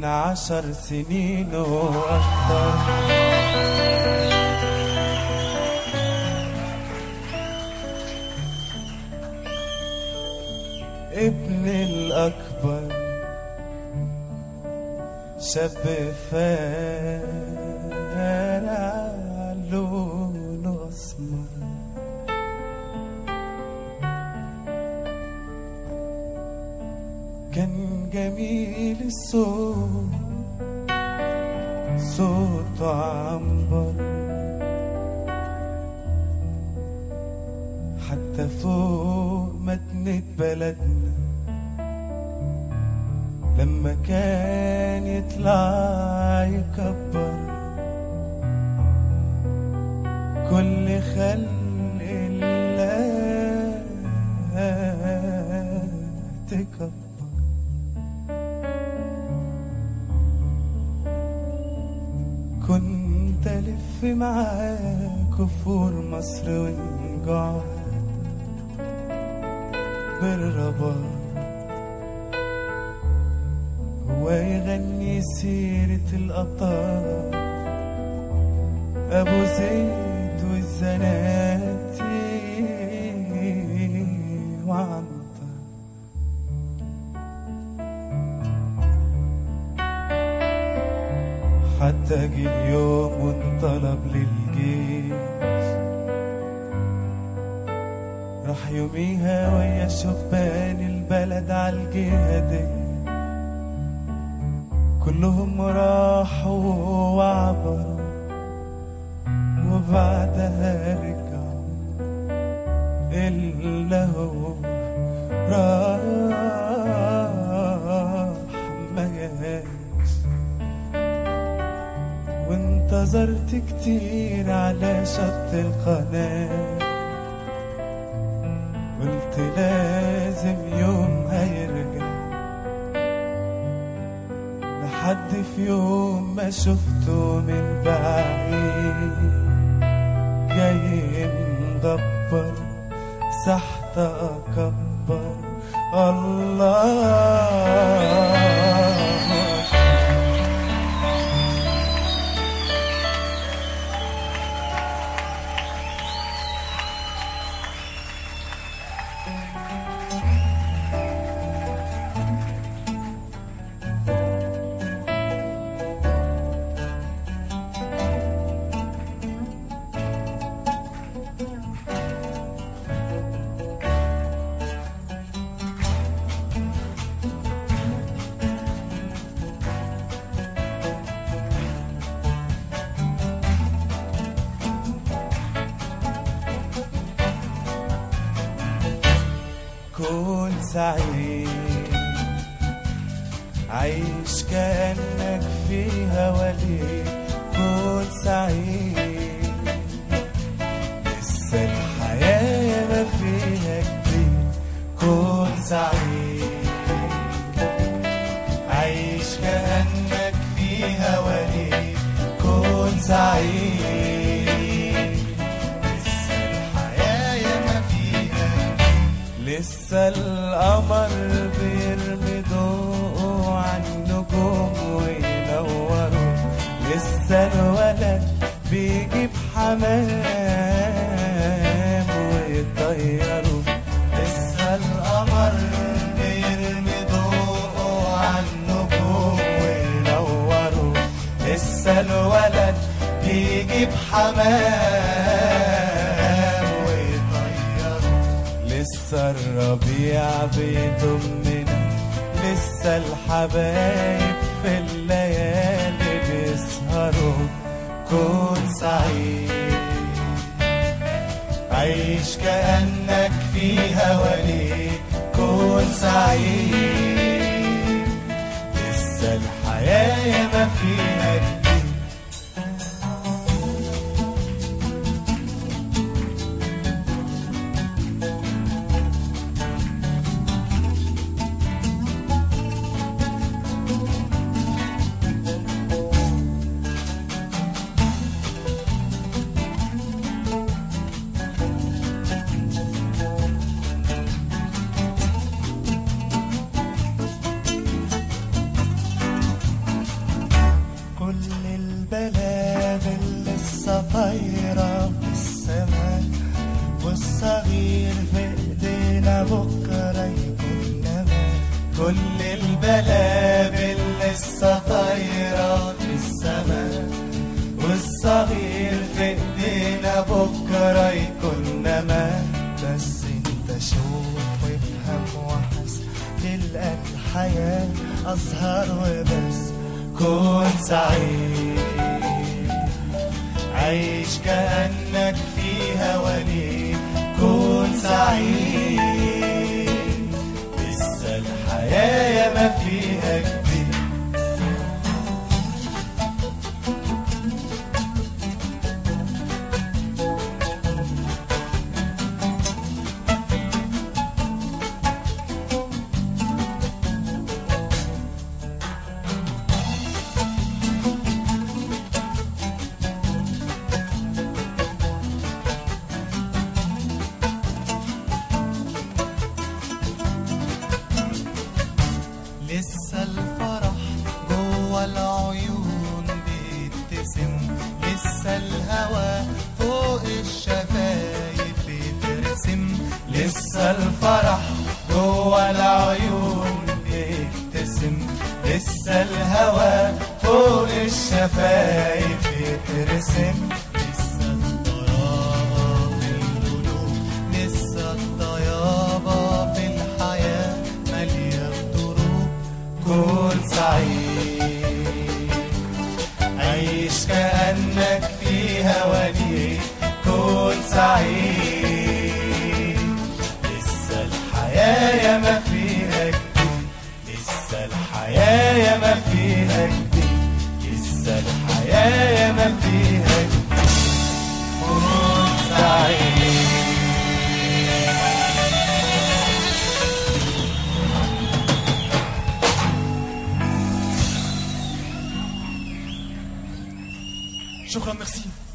من عشر سنين وأكثر ابن الأكبر شاب فارع لونه أسمر كان جميل الصوت صوته عنبر حتى فوق مدنة بلدنا لما كان يطلع يكبر كل خلق الله تكبر كنت ألف معاه كفور مصر ونجوعها بالرباط هو يغني سيرة الأبطال أبو زيد والزناتي وعنطر حتى جه اليوم وانطلب للجيش راح يوميها ويا شبان البلد عالجهادية كلهم راحوا وعبروا وبعدها رجعوا إلا هو راح ما جاش وانتظرت كتير على شط القناه قلت لازم يوم هيرجع لحد في يوم ما شفته من بعيد جاي مغبر سحت أكبر الله كن سعيد عيش كأنك فيها ولي كن سعيد لسه الحياة ما فيها جديد كن سعيد عيش كأنك فيها ولي كن سعيد لسه الحياة ما فيها لسه القمر بيرمي ضوءه على النجوم وينوروا لسه الولد بيجيب حمام ويطيروا لسه القمر بيرمي ضوءه على النجوم وينوروا لسه الولد بيجيب حمام ويطيروا لسه الربيع بيضمنا لسه الحبايب في الليالي بيسهروا كن سعيد عيش كأنك فيها ولي كن سعيد لسه الحياة ما فيها جديد كل البلابل لسه طايرة في السماء والصغير في ايدينا بكرة يكون نما كل البلابل لسه طايرة في السماء والصغير في ايدينا بكرة يكون نما بس انت شوف وافهم وحس تلقى الحياة أزهر وبس كون سعيد عيش كأنك فيها وليد كون سعيد لسه الحياة يا ما فيها جديد لسه الفرح جوه العيون بيبتسم لسه الهوى فوق الشفايف بيترسم لسه الفرح جوه العيون بيبتسم لسه الهوى فوق الشفايف بيترسم لسه الطراوة في القلوب لسه الطيابة في الحياة مالية الدروب كون سعيد عيش كأنك فيها وليد كون سعيد لسه الحياة يا ما فيها جديد لسه الحياة يا ما فيها جديد لسه الحياة يا ما فيها جديد كون سعيد شكرا ميرسي